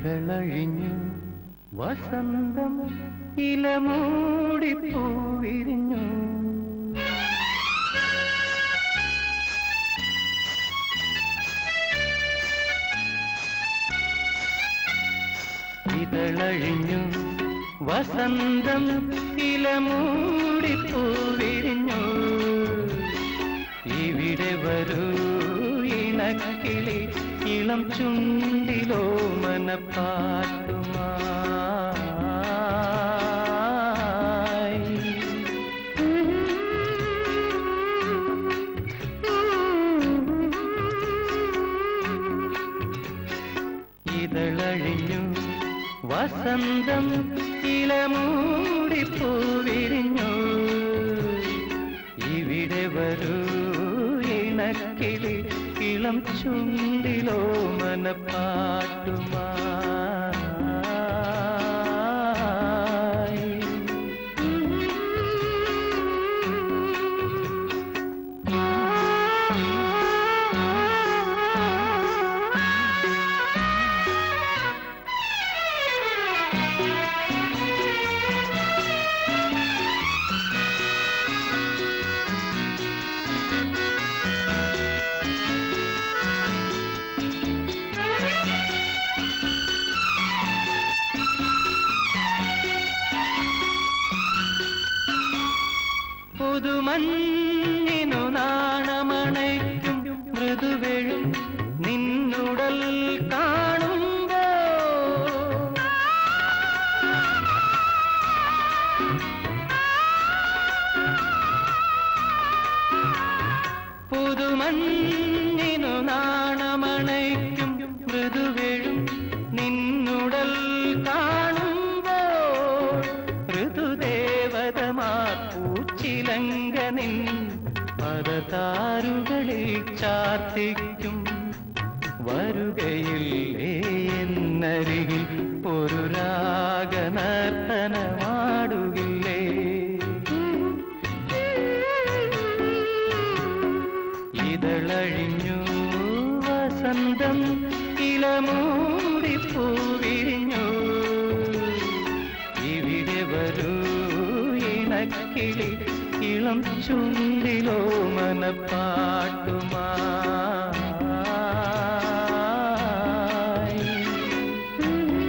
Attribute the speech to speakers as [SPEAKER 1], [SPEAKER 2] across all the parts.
[SPEAKER 1] ഇതളഴിഞ്ഞു വസന്തം ഇലമൂടി പൂവിരിഞ്ഞു ഇതളഴിഞ്ഞു വസന്തം ഇലമൂടി പൂവിരിഞ്ഞു ഇവിടെ വരൂ ഇണക്കിളി ഇളം ചുണ്ടിലോ മനപ്പാട്ടുമായി ഇതളഴിഞ്ഞു വസന്തം ഇലമൂടി പൂവിരിഞ്ഞു ഇവിടെ വരൂ ഇണക്കിളി ഇളം ചുണ്ടിലോ മനപ്പാട്ടുമായി പുതുമഞ്ഞിനു നാണമണയ്ക്കും മൃദുവെഴും നിന്നുടൽ കാണുമ്പോ പുതുമഞ്ഞിനു നാണമണയ്ക്കും മൃദുവെഴും നിന്നുടൽ കാണുമ്പോ ഋതുദേവതമാർ പൂച്ചിലങ്കനിൻ പദതാരുകളിൽ ചാർത്തിക്കും വരുകയില്ലേ എന്നരികിൽ ഒരു രാഗനർത്തനമാടുകില്ലേ ഇതളഴിഞ്ഞു വസന്തം ഇലമൂടി പൂവിരിഞ്ഞു ഇവിടെ വരൂ ഇണക്കിളി ഇളം ചുണ്ടിലോ മനപ്പാട്ടുമായി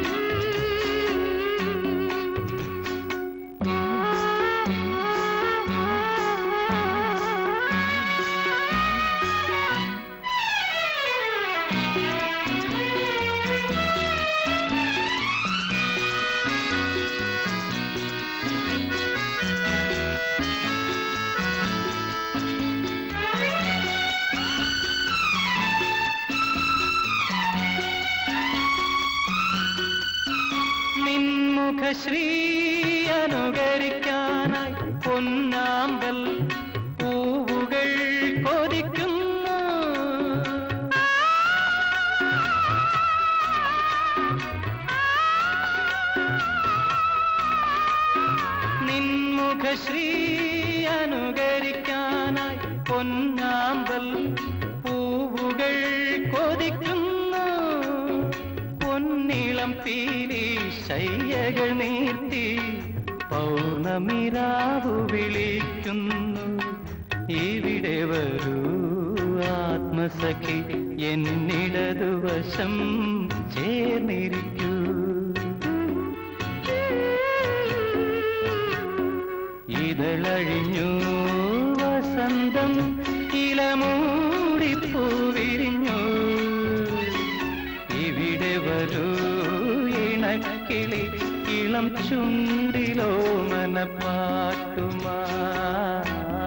[SPEAKER 1] നിൻമുഖശ്രീ അനുകരിക്കാനായി പൊന്നാമ്പൽ പൂവുകൾ കൊതിക്കുന്നു നിൻമുഖശ്രീ അനുകരിക്കാനായി പൊന്നാമ്പൽ പൂവുകൾ കൊതിക്കുന്നു പൊന്നിളം പീലി ശയ്യകൾ നീട്ടി പൗർണമിരാവു വിളിക്കുന്നു ഇവിടെ വരൂ ആത്മസഖി എന്നിടതുവശം ചേർന്നിരിക്കൂ ഇതളഴിഞ്ഞു വസന്തം ഇലമൂടി പൂവിരിഞ്ഞു ഇവിടെ വരൂ ഇണക്കിളി ഇളം ചുണ്ടിലോ മനപ്പാട്ടുമാ